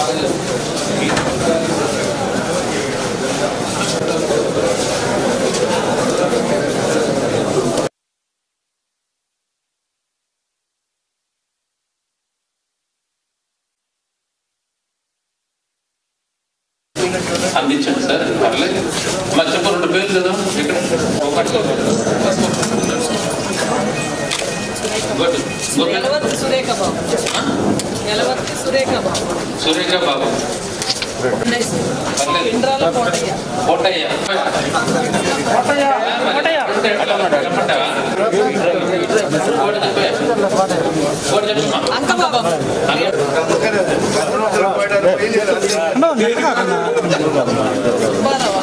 అందించండి సార్ పర్లేదు మరి చెప్పు రెండు పేర్లు కదా ఇక్కడ ఒకటి ఇంకోటి ఇంకో పేరు? ఎలవర్తి సురేఖ బాబు ఎలవర్తి సురేఖ బాబు సురేఖ బాబు పర్లేదు ఇంద్రాల కోటయ్య కోటయ్య చెప్పమంటావా? ఇంకోటి చెప్పే. ఇంకోటి చెప్పమ్మా. అంక బాబు సుబ్బారావు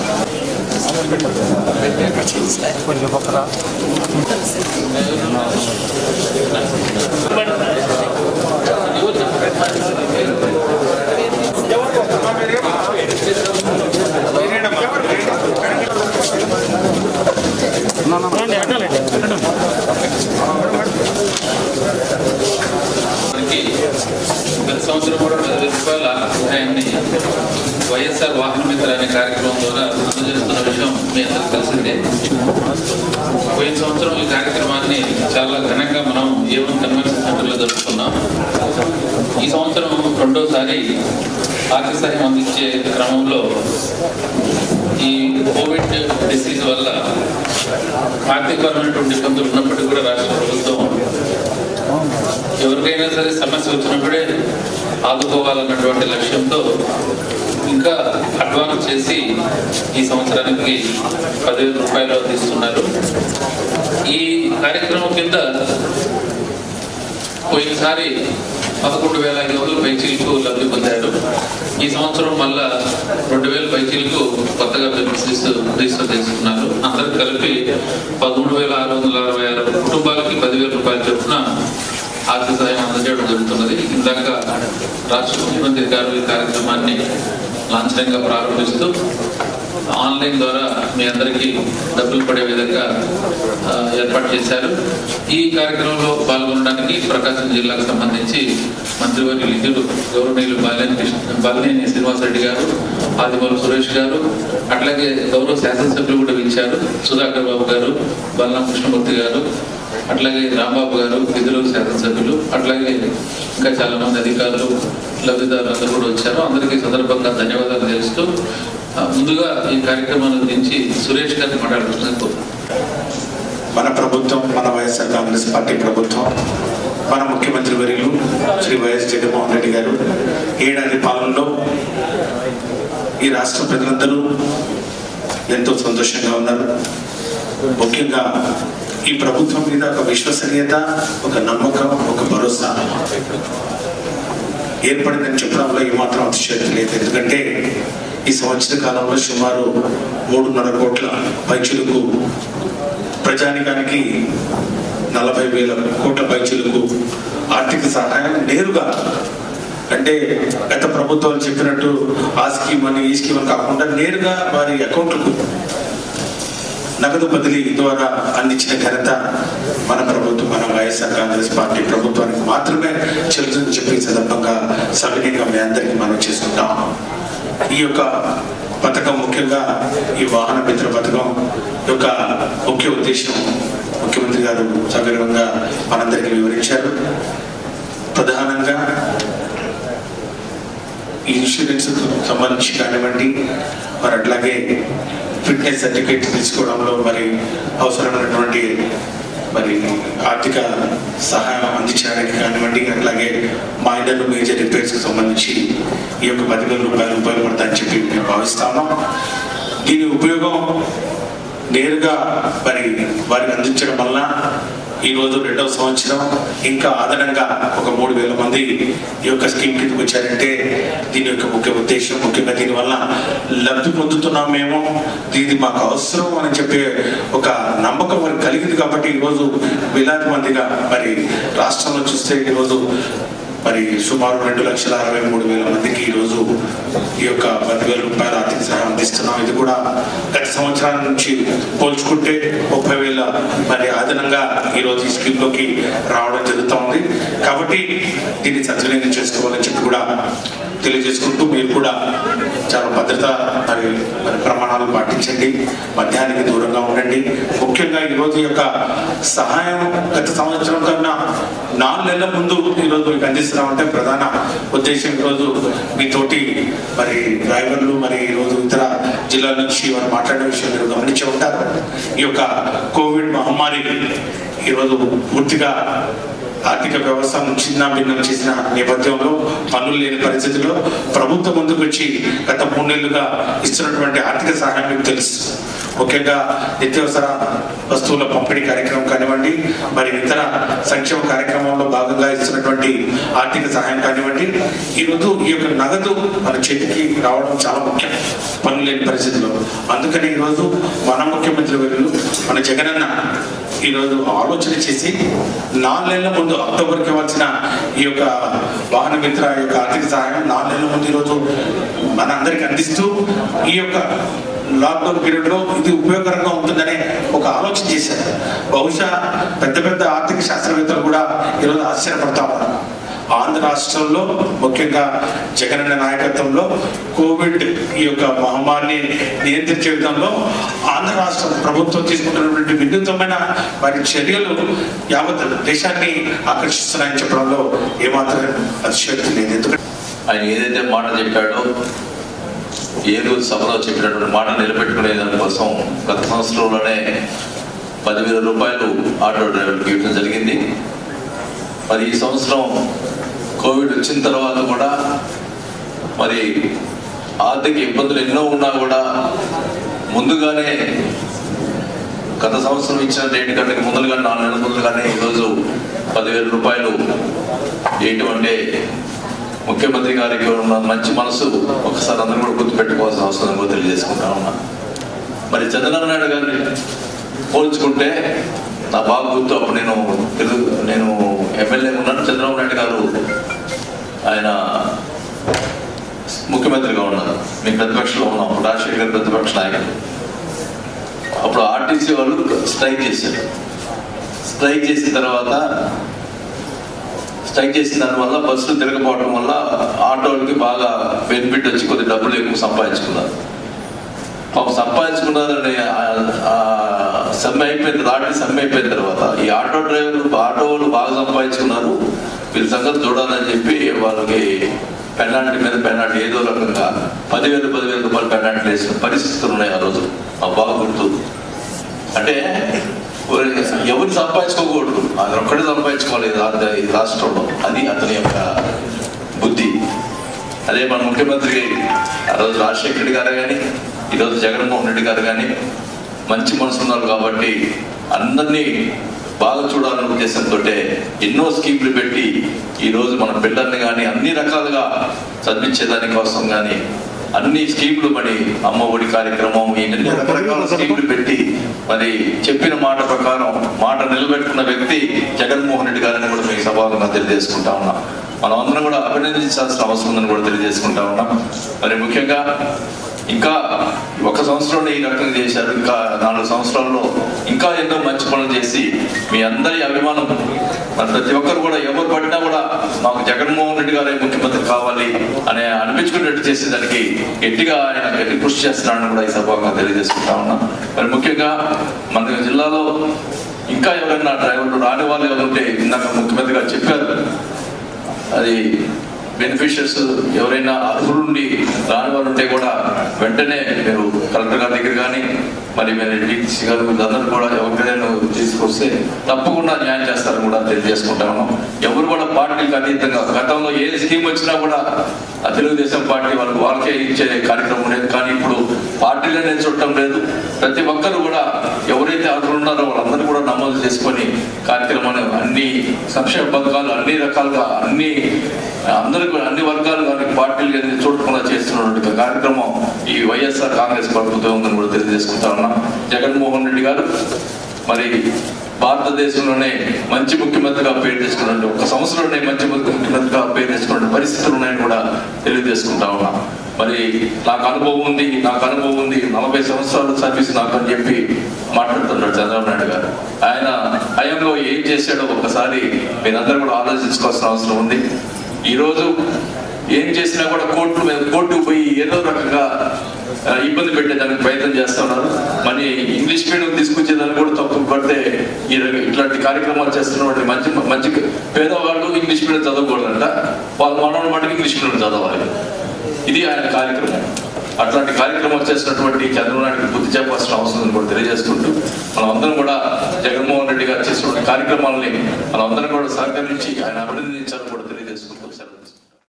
మనకి గత సంవత్సరం కూడా పదివేల రూపాయల సహాయాన్ని వైఎస్ఆర్ వాహన మిత్ర అనే కార్యక్రమం ద్వారా అందజేస్తున్న విషయం మీ అందరికీ తెలిసిందే పోయిన సంవత్సరం ఈ కార్యక్రమాన్ని చాలా ఘనంగా మనం ఏవన్ కన్వెన్షన్ సెంటర్లో జరుపుకున్నాం ఈ సంవత్సరం రెండోసారి ఆర్థిక సహాయం అందించే క్రమంలో ఈ కోవిడ్ డిసీజ్ వల్ల ఆర్థికపరమైనటువంటి ఇబ్బందులు ఉన్నప్పటికీ కూడా రాష్ట్ర ప్రభుత్వం ఎవరికైనా సరే సమస్య వచ్చినప్పుడే ఆదుకోవాలన్నటువంటి లక్ష్యంతో ఇంకా అడ్వాన్స్ చేసి ఈ సంవత్సరానికి పదివేల రూపాయలు అందిస్తున్నారు ఈ కార్యక్రమం కింద పోయినసారి పదకొండు వేల ఐదు వందల పైచీలకు లబ్ధి పొందారు ఈ సంవత్సరం మళ్ళా రెండు వేల పైచీలకు కొత్తగా బెనిఫిట్స్ రిజిస్టర్ చేసుకున్నారు అందరికి కలిపి పదమూడు వేల ఆరు వందల అరవై ఆరు కుటుంబాలకి పదివేల రూపాయలు చొప్పున ఆర్థిక సహాయం అందజేయడం జరుగుతున్నది ఇందాక రాష్ట్ర ముఖ్యమంత్రి గారు ఈ కార్యక్రమాన్ని లాంఛనంగా ప్రారంభిస్తూ ఆన్లైన్ ద్వారా మీ అందరికీ డబ్బులు పడే విధంగా ఆ, ఏర్పాటు చేశారు ఈ కార్యక్రమంలో పాల్గొనడానికి ప్రకాశం జిల్లాకు సంబంధించి మంత్రివర్యులు ఇద్దరు గౌరవనీయులు బాలినేని కృష్ణ బాలినేని శ్రీనివాసరెడ్డి గారు ఆదిమూల సురేష్ గారు అట్లాగే గౌరవ శాసనసభ్యులు కూడా ఇచ్చారు సుధాకర్ బాబు గారు బల్లం కృష్ణమూర్తి గారు అట్లాగే రాంబాబు గారు విధులు శాసనసభ్యులు అట్లాగే ఇంకా చాలా మంది అధికారులు లబ్ధిదారులు అందరూ కూడా వచ్చారు అందరికీ సందర్భంగా ధన్యవాదాలు తెలుస్తూ ఆ, ముందుగా ఈ కార్యక్రమాన్ని గురించి సురేష్ గారిని మాట్లాడుతున్నారు కోరుతున్నాను. మన ప్రభుత్వం మన వైఎస్ఆర్ కాంగ్రెస్ పార్టీ ప్రభుత్వం మన ముఖ్యమంత్రి వర్యులు శ్రీ వైఎస్ జగన్మోహన్ రెడ్డి గారు ఏడాది పాలనలో ఈ రాష్ట్ర ప్రజలందరూ ఎంతో సంతోషంగా ఉన్నారు ముఖ్యంగా ఈ ప్రభుత్వం మీద ఒక విశ్వసనీయత ఒక నమ్మకం ఒక భరోసా ఏర్పడిందని చెప్పడంలో ఏమాత్రం అతిశయోక్తి లేదు ఎందుకంటే ఈ సంవత్సర కాలంలో సుమారు మూడున్నర కోట్ల పైచులకు ప్రజానికానికి నలభై వేల కోట్ల పైచులకు ఆర్థిక సహాయం నేరుగా అంటే గత ప్రభుత్వాలు చెప్పినట్టు ఆ స్కీమ్ అని ఈ స్కీమ్ అని కాకుండా నేరుగా వారి అకౌంట్లకు నగదు బదిలీ ద్వారా అందించిన ఘనత మన ప్రభుత్వం మన వైఎస్ఆర్ కాంగ్రెస్ పార్టీ ప్రభుత్వానికి మాత్రమే చెల్లుతుందని చెప్పి ఈ సందర్భంగా సవినీయంగా మీ అందరికీ మనం చేసుకుంటాం ఈ యొక్క పథకం ముఖ్యంగా ఈ వాహన మిత్ర పథకం యొక్క ముఖ్య ఉద్దేశం ముఖ్యమంత్రి గారు సవివరంగా మనందరికీ వివరించారు ప్రధానంగా ఈ ఇన్సూరెన్స్ సంబంధించి కానివ్వండి మరి అట్లాగే ఫిట్నెస్ సర్టిఫికేట్ తీసుకోవడంలో మరి అవసరమైనటువంటి మరి ఆర్థిక సహాయం అందించడానికి కానివ్వండి అట్లాగే మైనర్ మేజర్ రిపేర్స్కి సంబంధించి ఈ యొక్క పదివేల రూపాయలు ఉపయోగపడతాయని చెప్పి మేము భావిస్తాము దీని ఉపయోగం నేరుగా మరి వారికి అందించడం వల్ల ఈ రోజు రెండవ సంవత్సరం ఇంకా అదనంగా ఒక మూడు వేల మంది ఈ యొక్క స్కీమ్ కిందకి వచ్చారంటే దీని యొక్క ముఖ్య ఉద్దేశం ముఖ్యంగా దీనివల్ల లబ్ధి పొందుతున్నాం మేము ఇది మాకు అవసరం అని చెప్పే ఒక నమ్మకం వారికి కలిగింది కాబట్టి ఈరోజు వేలాది మందిగా మరి రాష్ట్రంలో చూస్తే ఈరోజు మరి సుమారు రెండు లక్షల అరవై మూడు వేల మందికి ఈరోజు ఈ యొక్క పదివేల రూపాయల ఆర్థిక సహాయం అందిస్తున్నాం ఇది కూడా గత గత సంవత్సరాల నుంచి పోల్చుకుంటే ముప్పై వేల మరి అదనంగా ఈరోజు ఈ స్కీమ్లోకి రావడం జరుగుతూ ఉంది కాబట్టి దీన్ని సద్వినియోగం చేసుకోవాలని చెప్పి కూడా తెలియజేసుకుంటూ మీరు కూడా చాలా భద్రత మరి మరి ప్రమాణాలు పాటించండి మద్యానికి దూరంగా ఉండండి ముఖ్యంగా ఈరోజు యొక్క సహాయం గత సంవత్సరం కన్నా నాలుగు నెలల ముందు ఈరోజు మీకు అందిస్తున్నామంటే ప్రధాన ఉద్దేశం ఈరోజు మీతోటి మరి డ్రైవర్లు మరి ఈరోజు ఇతర జిల్లాల నుంచి వారు మాట్లాడే విషయం మీరు గమనించి ఉంటారు ఈ యొక్క కోవిడ్ మహమ్మారి ఈరోజు పూర్తిగా ఆర్థిక వ్యవస్థను చిన్న భిన్నం చేసిన నేపథ్యంలో పనులు లేని పరిస్థితుల్లో ప్రభుత్వం ముందుకు వచ్చి గత మూడు నెలలుగా ఇస్తున్నటువంటి ఆర్థిక సహాయం మీకు తెలుసు ముఖ్యంగా నిత్యావసర వస్తువుల పంపిణీ కార్యక్రమం కానివ్వండి మరి ఇతర సంక్షేమ కార్యక్రమంలో భాగంగా ఇస్తున్నటువంటి ఆర్థిక సహాయం కానివ్వండి ఈరోజు ఈ యొక్క నగదు మన చేతికి రావడం చాలా ముఖ్యం పనులు లేని పరిస్థితుల్లో అందుకని ఈరోజు మన ముఖ్యమంత్రి వర్యులు మన జగనన్న ఈరోజు ఆలోచన చేసి నాలుగు నెలల ముందు అక్టోబర్కి వచ్చిన ఈ యొక్క వాహన మిత్ర యొక్క ఆర్థిక సహాయం నాలుగు నెలల ముందు ఈరోజు మన అందరికి అందిస్తూ ఈ యొక్క లాక్డౌన్ పీరియడ్ లో ఇది ఉపయోగకరంగా ఉంటుందనే ఒక ఆలోచన చేశారు బహుశా పెద్ద పెద్ద ఆర్థిక శాస్త్రవేత్తలు కూడా ఈరోజు ఆశ్చర్యపడతా ఉన్నారు ఆంధ్ర రాష్ట్రంలో ముఖ్యంగా జగనన్న నాయకత్వంలో కోవిడ్ ఈ యొక్క మహమ్మారిని నియంత్రించే విధంలో ఆంధ్ర రాష్ట్ర ప్రభుత్వం తీసుకుంటున్నటువంటి వినూత్నమైన వారి చర్యలు యావత్ దేశాన్ని ఆకర్షిస్తున్నాయని చెప్పడంలో ఏమాత్రం అతిశయోక్తి లేదు ఎందుకంటే ఆయన ఏదైతే మాట చెప్పాడో ఏలూరు సభలో చెప్పినటువంటి మాట నిలబెట్టుకునే దానికోసం గత సంవత్సరంలోనే పదివేల రూపాయలు ఆటో డ్రైవర్కి ఇవ్వడం జరిగింది మరి ఈ సంవత్సరం కోవిడ్ వచ్చిన తర్వాత కూడా మరి ఆర్థిక ఇబ్బందులు ఎన్నో ఉన్నా కూడా ముందుగానే గత సంవత్సరం ఇచ్చిన రేటు కంటే ముందులుగా నాలుగు నెలల ముందుగానే ఈరోజు పదివేల రూపాయలు వేయటం అంటే ముఖ్యమంత్రి గారికి ఉన్న మంచి మనసు ఒకసారి అందరూ కూడా గుర్తుపెట్టుకోవాల్సిన అవసరం కూడా తెలియజేసుకుంటా ఉన్నా మరి చంద్రబాబు నాయుడు గారిని పోల్చుకుంటే నా బాగా గుర్తు అప్పుడు నేను తెలుగు నేను ఎమ్మెల్యే ఉన్నాను చంద్రబాబు నాయుడు గారు ఆయన ముఖ్యమంత్రిగా ఉన్నారు మేము ప్రతిపక్షంలో ఉన్నాం అప్పుడు రాజశేఖర్ గారు ప్రతిపక్ష నాయకులు అప్పుడు ఆర్టీసీ వాళ్ళు స్ట్రైక్ చేశారు స్ట్రైక్ చేసిన తర్వాత స్ట్రైక్ చేసిన దానివల్ల బస్సులు తిరగకపోవడం వల్ల ఆటోలకి బాగా బెనిఫిట్ వచ్చి కొద్ది డబ్బులు ఎక్కువ సంపాదించుకున్నారు పాపం సంపాదించుకున్నారని ఆ- ఆ సమ్మె అయిపోయిన రాత్రి సమ్మె అయిపోయిన తర్వాత ఈ ఆటో డ్రైవర్లు ఆటో వాళ్ళు బాగా సంపాదించుకున్నారు వీళ్ళ సంగతి చూడాలని చెప్పి వాళ్ళకి పెనాల్టీ మీద పెనాల్టీ ఏదో రకంగా పదివేలు పదివేల రూపాయలు పెనాల్టీ వేసిన పరిస్థితులు ఉన్నాయి ఆ రోజు ఆ బాగా గుర్తు అంటే ఎవరు సంపాదించుకోకూడదు అది ఒక్కడే సంపాదించుకోవాలి ఈ రా- ఈ రాష్ట్రంలో అది అతని యొక్క బుద్ధి అదే మన ముఖ్యమంత్రి ఆ రోజు రాజశేఖర రెడ్డి గారు కానీ ఈరోజు జగన్మోహన్ రెడ్డి గారు కానీ మంచి మనసు ఉన్నారు కాబట్టి అందరినీ బాగా చూడాలనే ఉద్దేశంతో ఎన్నో స్కీమ్లు పెట్టి ఈ రోజు మన పిల్లల్ని కానీ అన్ని రకాలుగా చదివించేదాని కోసం కానీ అన్ని స్కీమ్లు మరి అమ్మ ఒడి కార్యక్రమం ఈ ఎన్నో రకరకాల స్కీమ్లు పెట్టి మరి చెప్పిన మాట ప్రకారం మాట నిలబెట్టుకున్న వ్యక్తి జగన్మోహన్ రెడ్డి గారిని కూడా మీ సభాగా తెలియజేసుకుంటా ఉన్నాం మనం అందరం కూడా అభినందించాల్సిన అవసరం ఉందని కూడా తెలియజేసుకుంటా ఉన్నాం మరి ముఖ్యంగా ఇంకా ఒక సంవత్సరంలో ఈ రకంగా చేశారు ఇంకా నాలుగు సంవత్సరాల్లో ఇంకా ఎన్నో మంచి పనులు చేసి మీ అందరి అభిమానం మరి ప్రతి ఒక్కరు కూడా ఎవరు పడినా కూడా మాకు జగన్మోహన్ రెడ్డి గారే ముఖ్యమంత్రి కావాలి అనే అనిపించుకునేట్టు చేసేదానికి గట్టిగా ఆయన గట్టి కృషి చేస్తున్నాడని కూడా ఈ సభగా తెలియజేసుకుంటా ఉన్నాం మరి ముఖ్యంగా మన జిల్లాలో ఇంకా ఎవరైనా డ్రైవర్లు రాని వాళ్ళు ఎవరుంటే ఇందాక ముఖ్యమంత్రి గారు చెప్పారు అది బెనిఫిషియర్స్ ఎవరైనా అర్హులుండి రాని వాళ్ళు ఉంటే కూడా వెంటనే మీరు కలెక్టర్ గారి దగ్గర కానీ మరి మీరు డీటీసీ గారు వీళ్ళందరూ కూడా ఎవరికైనా తీసుకొస్తే తప్పకుండా న్యాయం చేస్తారని కూడా తెలియజేసుకుంటా ఉన్నాం ఎవరు కూడా పార్టీలకు అతీతంగా గతంలో ఏ స్కీమ్ వచ్చినా కూడా ఆ తెలుగుదేశం పార్టీ వాళ్ళకి వాళ్ళకే ఇచ్చే కార్యక్రమం లేదు కానీ ఇప్పుడు పార్టీలనే చూడటం లేదు ప్రతి ఒక్కరు కూడా ఎవరైతే అర్హులు ఉన్నారో వాళ్ళందరూ కూడా నమోదు చేసుకొని కార్యక్రమాన్ని అన్ని సంక్షేమ పథకాలు అన్ని రకాలుగా అన్ని అందరూ కూడా అన్ని వర్గాలు కానీ పార్టీలు కానీ చూడకుండా చేస్తున్నటువంటి కార్యక్రమం ఈ వైఎస్ఆర్ కాంగ్రెస్ ప్రభుత్వం ఉందని కూడా తెలియజేసుకుంటా ఉన్నాం జగన్మోహన్ రెడ్డి గారు మరి భారతదేశంలోనే మంచి ముఖ్యమంత్రిగా పేరు తెచ్చుకున్నట్టు ఒక సంవత్సరంలోనే మంచి ముఖ్యమంత్రిగా పేరు తెచ్చుకున్న పరిస్థితులు ఉన్నాయని కూడా తెలియజేసుకుంటా ఉన్నాం మరి నాకు అనుభవం ఉంది నాకు అనుభవం ఉంది నలభై సంవత్సరాలు సర్వీస్ నాకు అని చెప్పి మాట్లాడుతున్నాడు చంద్రబాబు నాయుడు గారు ఆయన హయాంలో ఏం చేశాడో ఒకసారి మీరందరూ కూడా ఆలోచించుకోవాల్సిన అవసరం ఉంది ఈరోజు ఏం చేసినా కూడా కోర్టు మీద కోర్టుకు పోయి ఏదో రకంగా ఆ, ఇబ్బంది పెట్టేదానికి ప్రయత్నం చేస్తున్నారు మరి ఇంగ్లీష్ మీడియం తీసుకొచ్చేదాన్ని కూడా తప్పు పడితే ఈ రక- ఇట్లాంటి కార్యక్రమాలు చేస్తున్నటువంటి మంచి మంచి పేదవాళ్ళు ఇంగ్లీష్ మీడియం చదవకూడదంట వాళ్ళ మనవాళ్ళ మటుకు ఇంగ్లీష్ మీడియం చదవాలి ఇది ఆయన కార్యక్రమం అట్లాంటి కార్యక్రమాలు చేసినటువంటి చంద్రబాబు నాయుడుకి బుద్ధి చెప్పాల్సిన అవసరం ఉందని కూడా తెలియజేసుకుంటూ మనం అందరం కూడా జగన్మోహన్ రెడ్డి గారు చేసినటువంటి కార్యక్రమాలని మనం అందరం కూడా సహకరించి ఆయన అభినందించాలని కూడా తెలియజేస్తున్నాం.